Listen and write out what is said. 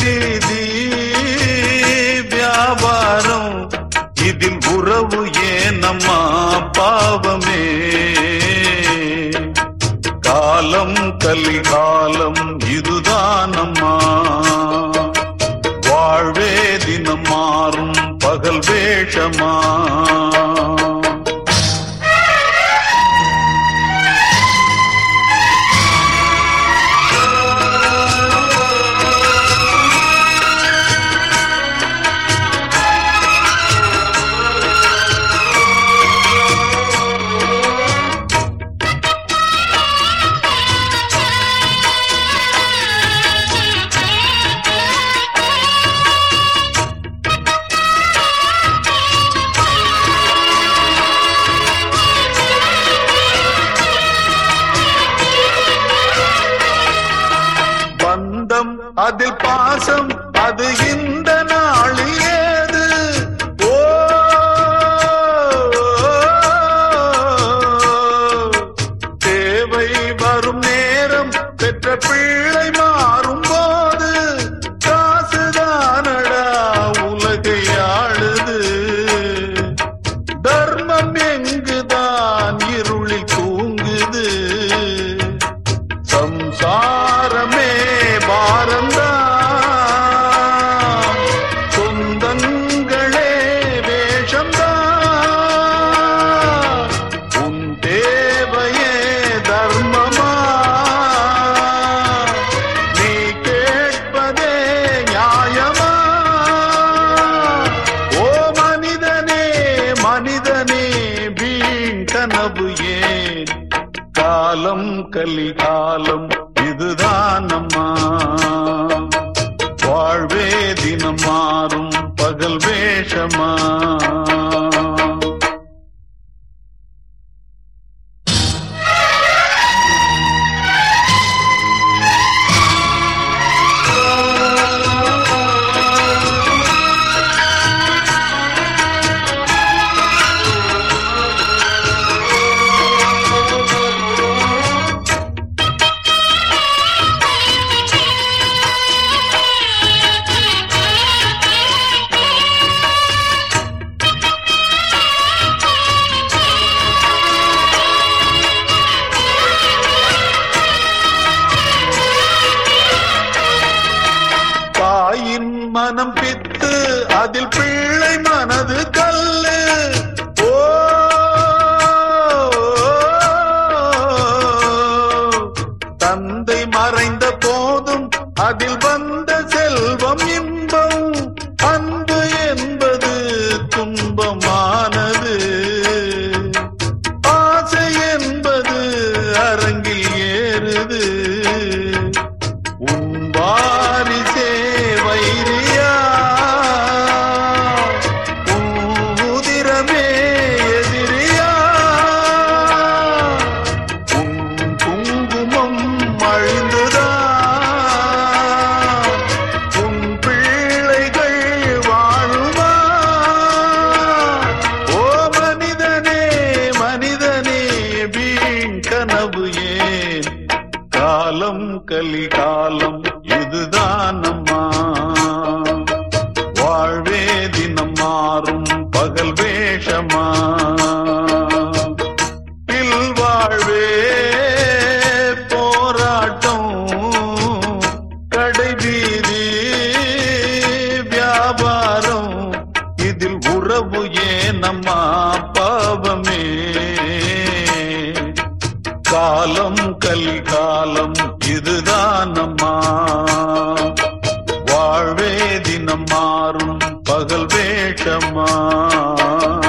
வீதி வியாபாரம் இதில் உறவு ஏனம்மா பாவமே காலம் கலிகாலம் இதுதானம்மா வாழ்வே தினம் மாறும் பகல் வேஷமா பந்தம் அதில் பாசம் அது இந்த நாளில் ஏது ஓ தேவை வரும் நேரம் பெற்ற பிள்ளை மாறும் போது காசுதானடா உலகை ஆளுது தர்மம் எங்குதான் இருளில் தூங்குது சம்சாரமே பாரந்தான் சொந்தங்களே வேஷம்தான் உன் தேவையே தர்மமா நீ கேட்பதே நியாயமா ஓ மனிதனே மனிதனே வீண் கனவு ஏன் காலம் கலிகாலம் இதுதானம்மா வாழ்வே தினம் மாறும் பகல் வேஷமா தாயின் மனம் பித்து அதில் பிள்ளை மனது கல்லு ஓ தந்தை மறைந்த போதும் அதில் வந்த செல்வம் இன்பம் அன்பு என்பது துன்பமானது ஆசை என்பது அரங்கில் ஏறுது உன் வாரிசே வைரியா உன் உதிரமே எதிரியா உன் குங்குமம் அழிந்துதா உன் பிள்ளைகள் வாழுமா ஓ மனிதனே மனிதனே வீண் கனவு ஏன் காலம் கலிகாலம் இதுதானம்மா வாழ்வே தினம் மாறும் பகல் வேஷமா இல்வாழ்வே போராட்டம் கடைவீதி வியாபாரம் இதில் உறவு ஏனம்மா பாவமே காலம் கலிகாலம் இதுதானம்மா வாழ்வே தினம் மாறும் பகல் வேஷமா